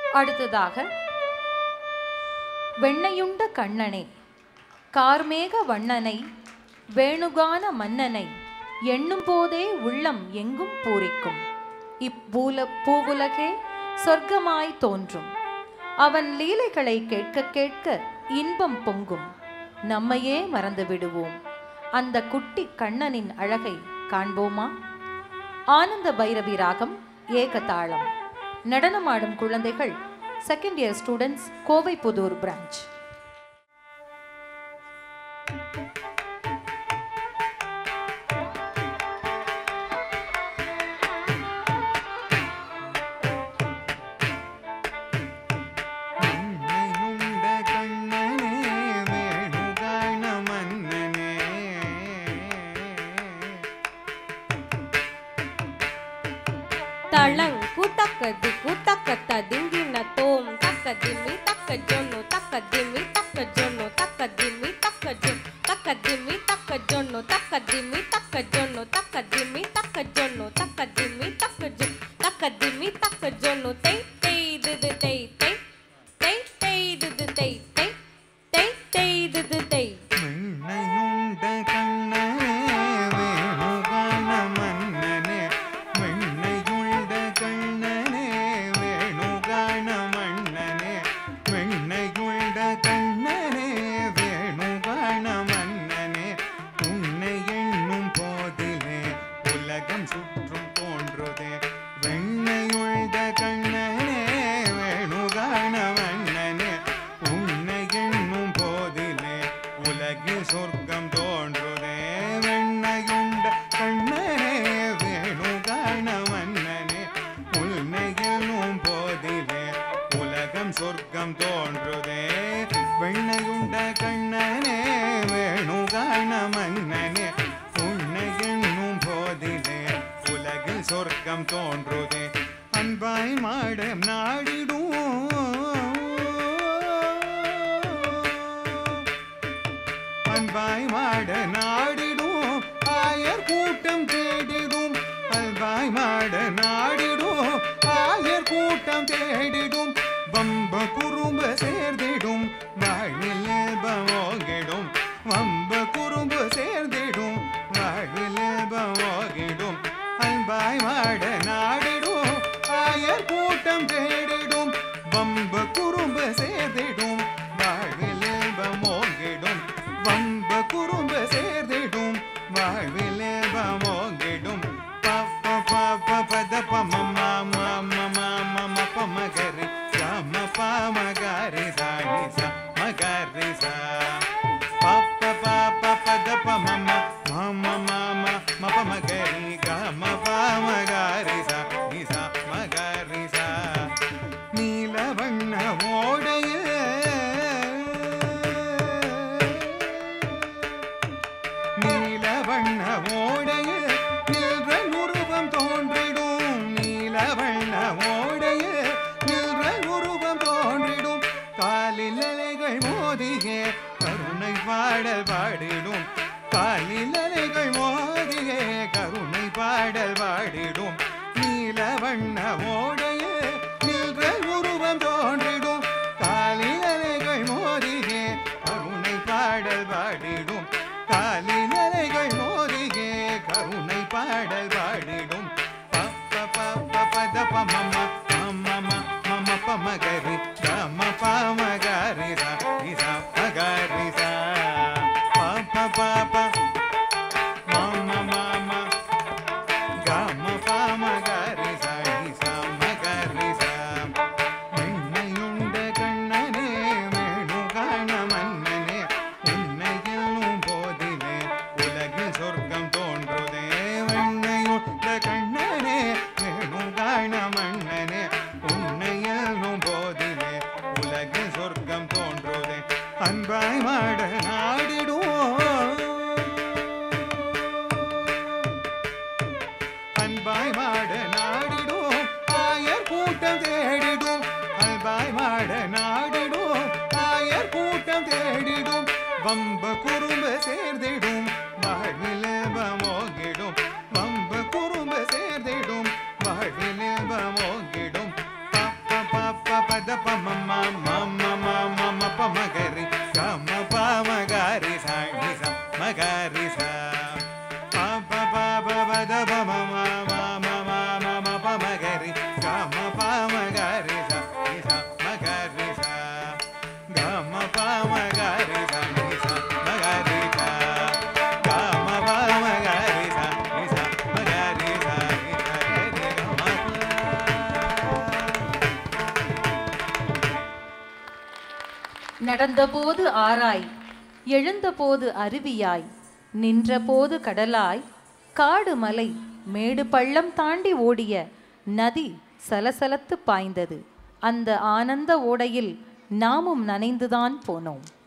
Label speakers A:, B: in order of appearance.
A: அடுத்ததாக வெண்ணையுண்ட கண்ணனே கார்மேக வண்ணனை வேணுகான மன்னனை எண்ணும் போதே உள்ளம் எங்கும் பூரிக்கும் இப்பூல பூவுலகே சொர்க்கமாய் தோன்றும் அவன் லீலைகளை கேட்க கேட்க இன்பம் பொங்கும் நம்மையே மறந்து விடுவோம் அந்த குட்டி கண்ணனின் அழகை காண்போமா ஆனந்த பைரவி ராகம் ஏகதாளம் நடனமாடும் குழந்தைகள் second year students Kovai Pudur branch
B: உன்னையுண்ட கண்ணனே வேணுகான மன்னனே
C: తళంకు తక్క దిక్కు తక్క తదింగిన తోం తక్క దిమ్మి తక్క జొన్ను తక్క దిమ్మి తక్క జొన్ను తక్క దిమ్మి తక్క జొన్ను తక్క దిమ్మి తక్క జొన్ను తక్క దిమ్మి తక్క జొన్ను తక్క దిమ్మి తక్క జొన్ను తక్క దిమ్మి తక్క జొన్ను తక్క దిమ్మి తక్క జొన్ను తై తై దిది తై తై తై తై దిది తై తై తై తై దిది తై
B: வெண்ணையுண்ட கண்ணனே வேணுகான மன்னனே வெண்ணையுண்ட கண்ணனே வேணுகான மன்னனே வெண்ணையுண்ட கண்ணனே வேணுகான மன்னனே உன்னை எண்ணும் போதிலே உலகம் சுற்றும் தோன்றுதே வெண்ணையுண்ட கண்ணனே வேணுகான மன்னனே உன்னை எண்ணும் போதிலே உலகில் சொர்க்கம் தோன்றுதே வெண்ணையுண்ட கண்ணனே வேணுகான மன்னனே உன்னை எண்ணும் போதிலே உலகம் சொர்க்கம் தோன்றுதே வெண்ணையுண்ட கண்ணனே வேணுகான மன்னனே உன்னை எண்ணும் போதிலே உலகில் சொர்க்கம் தோன்றுதே அன்பாய் மாட நாடிடும் அன்பாய் மாட நாடிடும் ஆயர் கூட்டம் தேடிடும் அன்பாய் மாட நாடிடும் ஆயர் கூட்டம் தேடிடும் வம்ப குறும்ப சேர்ந்திடும் வாழ்வில் இன்பமோகிடும் வம்ப குறும்ப சேர்ந்திடும் வாழ்வில் இன்பமோகிடும் அன்பாய் மாட நாடிடும் ஆயர் கூட்டம் தேடிடும் வம்ப குறும்ப சேர்ந்திடும் வாழ்வில் இன்பமோகிடும் வம்ப குறும்ப சேர்ந்திடும் வாழ்வில் இன்பமோகிடும் பப்ப பப்ப பத பம மம மம மம பமகரி சம பமகரி சாணி ச மகரி ச பப்ப பப்ப பத பம மம மம மப மகரி கம பமகரி ச நி ச மகரி ச நீலவண்ண ஓடையில் நீலவண்ண ஓடையில் நின்ற உருவம் தோன்றிடும் நீலவண்ண ஓடையில் நின்ற உருவம் தோன்றிடும் காலில் அலைகள் மோதியே கருணை பாடல் பாடிடும் காலில் அலைகள் மோதியே கருணை பாடல் பாடிடும் நீலவண்ண ஓடையில் நின்ற உருவம் தோன்றிடும் காலில் அலைகள் மோதியே கருணை பாடல் பாடிடும் காலில் அலைகள் மோதியே கருணை பாடல் பாடிடும் பப்ப பப்ப பத பமம மம மம பமகரி கம பமகரி ச நிச மகரி ச பப்ப பப்ப மம மம கம பமகரி ச நிச மகரி ச வெண்ணையுண்ட கண்ணனே வேணுகான மன்னனே உன்னை எல்லும் போதிலே உலகில் சொர்க்கம் தோன்றுதே வெண்ணையுண்ட கண்ணனே வேணுகான மன்னனே உன்னை எல்லும் போதிலே உலகில் சொர்க்கம் தோன்றுதே அன்பாய் மாட நாடிடும் அன்பாய் மாட நாடிடும் ஆயர் கூட்டம் தேடிடும் அன்பாய் மாட நாடிடும் ஆயர் கூட்டம் தேடிடும் வம்ப குறும்ப சேர்ந்திடும் வாழ்வில் மோகிடும் வம்ப குறும்ப சேர்ந்திடும் வாழ்வில் மோகிடும் பப்ப பப்ப பத பம மம மம மம பமகரி கம பமகரி சாணி ச மகரி ச பப பப பத பம மம மம மம பமகரி கம பமகரி ச நி ச மகரி ச கம பமகரி ச நி ச மகரி ச கம பமகரி ச நி ச மகரி ச நி ச ரே கம
A: நடந்தபோது ஆராய் எழுந்தபோது அருவியாய் நின்றபோது கடலாய் காடு மலை மேடு பள்ளம் தாண்டி ஓடிய நதி சலசலத்து பாய்ந்தது அந்த ஆனந்த ஓடையில் நாமும் நனைந்துதான் போனோம்